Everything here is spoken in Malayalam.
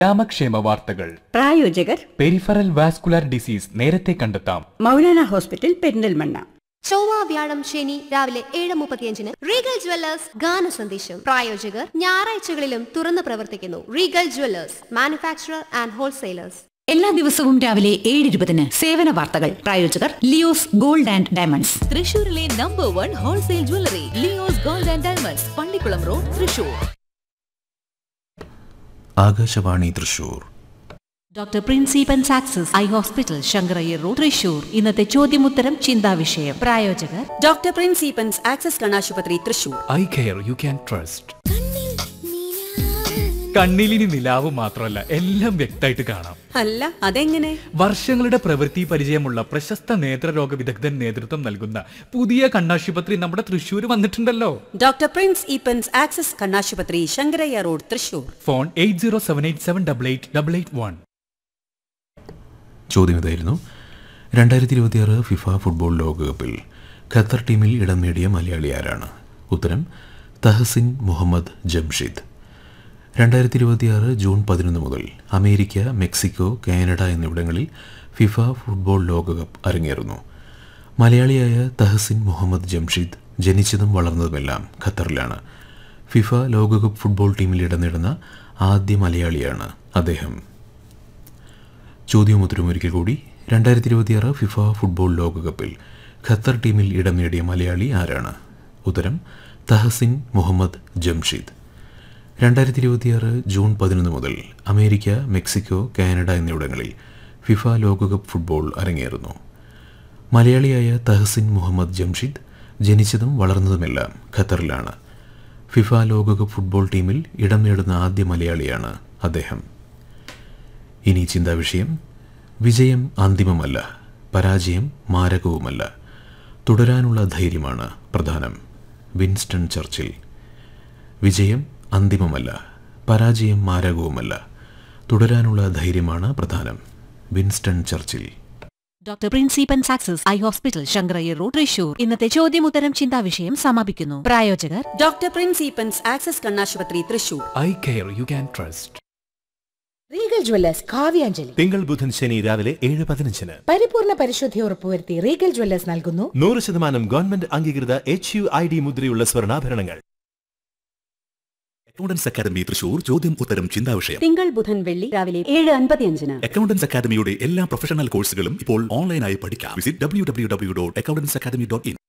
ഗ്രാമക്ഷേമ വാർത്തകൾ പ്രായോജകർ പെരിഫറൽ വാസ്കുലാർ ഡിസീസ് നേരത്തെ കണ്ടെത്താം മൗലാന ഹോസ്പിറ്റൽ പെരിന്തൽമണ്ണ ചൊവ്വ വ്യാഴം ശനി രാവിലെ ഏഴ് മുപ്പത്തിയഞ്ചിന് റീഗൽ ജ്വല്ലേഴ്സ് ഗാന സന്ദേശം പ്രായോജകർ ഞായറാഴ്ചകളിലും തുറന്നു പ്രവർത്തിക്കുന്നു Regal jewellers manufacturer and wholesalers എല്ലാ ദിവസവും രാവിലെ ഏഴ് ഇരുപതിന് സേവന വാർത്തകൾ പ്രായോജകർ ലിയോസ് ഗോൾഡ് ആൻഡ് ഡയമണ്ട്സ് തൃശൂരിലെ number one wholesale jewellery Leo's gold and diamonds Pallikulam road Thrissur Akashvani Thrissur doctor പ്രിൻസിപ്പൻ സാക്സസ് eye hospital Shankarayyar road Thrissur ഇന്നത്തെ ചോദ്യമുത്തരം ചിന്താവിഷയം പ്രായോജകർ ഡോക്ടർ പ്രിൻസിപ്പൻസ് ആക്സസ് കണ്ണാശുപത്രി Thrissur eye care you can trust കണ്ണിലിനി നിലാവ് മാത്രമല്ല എല്ലാം വ്യക്തമായിട്ട് കാണാം അല്ല അതെങ്ങനെ വർഷങ്ങളുടെ പ്രവൃത്തി പരിചയമുള്ള പ്രശസ്ത നേത്രരോഗ വിദഗ്ധൻ നേതൃത്വം നൽകുന്ന പുതിയ കണ്ണാശുപത്രി നമ്മുടെ തൃശ്ശൂർ വന്നിട്ടുണ്ടല്ലോ ഡോക്ടർ പ്രിൻസ് ഈപ്പൻസ് ആക്സസ് കണ്ണാശുപത്രി Shankarayya road Thrissur phone eight zero seven eight seven double eight double eight one ചോദ്യം ഇതായിരുന്നു രണ്ടായിരത്തി ഇരുപത്തിയാറ് ഫിഫ ഫുട്ബോൾ ലോകകപ്പിൽ ഖത്തർ ടീമിൽ ഇടം നേടിയ മലയാളി ആരാണ് ഉത്തരം തഹസിൻ മുഹമ്മദ് ജംഷിദ് രണ്ടായിരത്തി ഇരുപത്തിയാറ് ജൂൺ പതിനൊന്ന് മുതൽ അമേരിക്ക മെക്സിക്കോ കാനഡ എന്നിവിടങ്ങളിൽ ഫിഫ ഫുട്ബോൾ ലോകകപ്പ് അരങ്ങേറുന്നു മലയാളിയായ തഹസിൻ മുഹമ്മദ് ജംഷിദ് ജനിച്ചതും വളർന്നതുമെല്ലാം ഖത്തറിലാണ് ഫിഫ ലോകകപ്പ് ഫുട്ബോൾ ടീമിൽ ഇടം നേടുന്ന ആദ്യ മലയാളിയാണ് അദ്ദേഹം ചോദ്യവും ഉത്തരവും ഒരിക്കൽ കൂടി രണ്ടായിരത്തി ഇരുപത്തിയാറ് ഫിഫ ഫുട്ബോൾ ലോകകപ്പിൽ ഖത്തർ ടീമിൽ ഇടം നേടിയ മലയാളി ആരാണ് ഉത്തരം തഹസിൻ മുഹമ്മദ് ജംഷിദ് രണ്ടായിരത്തി ഇരുപത്തിയാറ് ജൂൺ പതിനൊന്ന് മുതൽ അമേരിക്ക മെക്സിക്കോ കാനഡ എന്നിവിടങ്ങളിൽ ഫിഫ ലോകകപ്പ് ഫുട്ബോൾ അരങ്ങേറുന്നു മലയാളിയായ തഹസിൻ മുഹമ്മദ് ജംഷിദ് ജനിച്ചതും വളർന്നതുമെല്ലാം ഖത്തറിലാണ് ഫിഫ ലോകകപ്പ് ഫുട്ബോൾ ടീമിൽ ഇടം നേടുന്ന ആദ്യ മലയാളിയാണ് അദ്ദേഹം ഇനി ചിന്താവിഷയം വിജയം അന്തിമമല്ല പരാജയം മാരകവുമല്ല തുടരാനുള്ള ധൈര്യമാണ് പ്രധാനം വിൻസ്റ്റൺ ചർച്ചിൽ വിജയം അന്തിമമല്ല പരാജയം മാരകവുമല്ല തുടരാനുള്ള ധൈര്യമാണ് പ്രധാനം വിൻസ്റ്റൺ ചർച്ചിൽ ഡോക്ടർ പ്രിൻസിപ്പൻ സാക്സസ് eye hospital Shankarayyar road Thrissur ഇന്നത്തെ ചോദ്യമുത്തരം ചിന്താവിഷയം സമാപിക്കുന്നു പ്രായോജകർ ഡോക്ടർ പ്രിൻസ് ഈപ്പൻസ് ആക്സസ് കണ്ണാശുപത്രി Thrissur eye care you can trust Regal jewellers Kavyanjali തിങ്കൾ ബുധൻ ശനി രാവിലെ ഏഴ് പതിനഞ്ചിന് പരിപൂർണ പരിശുദ്ധി ഉറപ്പുവരുത്തി റീഗൽ ജ്വല്ലേഴ്സ് നൽകുന്നു നൂറ് ശതമാനം ഗവൺമെന്റ് അംഗീകൃത എച്ച് യു ഐ ഡി മുദ്രയുള്ള സ്വർണ്ണാഭരണങ്ങൾ അക്കൗണ്ടൻസ് അക്കാദമി തൃശൂർ ചോദ്യം ഉത്തരം ചിന്താവിഷയം തിങ്കൾ ബുധൻ വെള്ളി രാവിലെ ഏഴ് അൻപത്തിയഞ്ചിന് അക്കൗണ്ടൻസ് അക്കാദമിയുടെ എല്ലാ പ്രൊഫഷണൽ കോഴ്സുകളും ഇപ്പോൾ ഓൺലൈനായി പഠിക്കാം visit W W W dot accountants academy dot in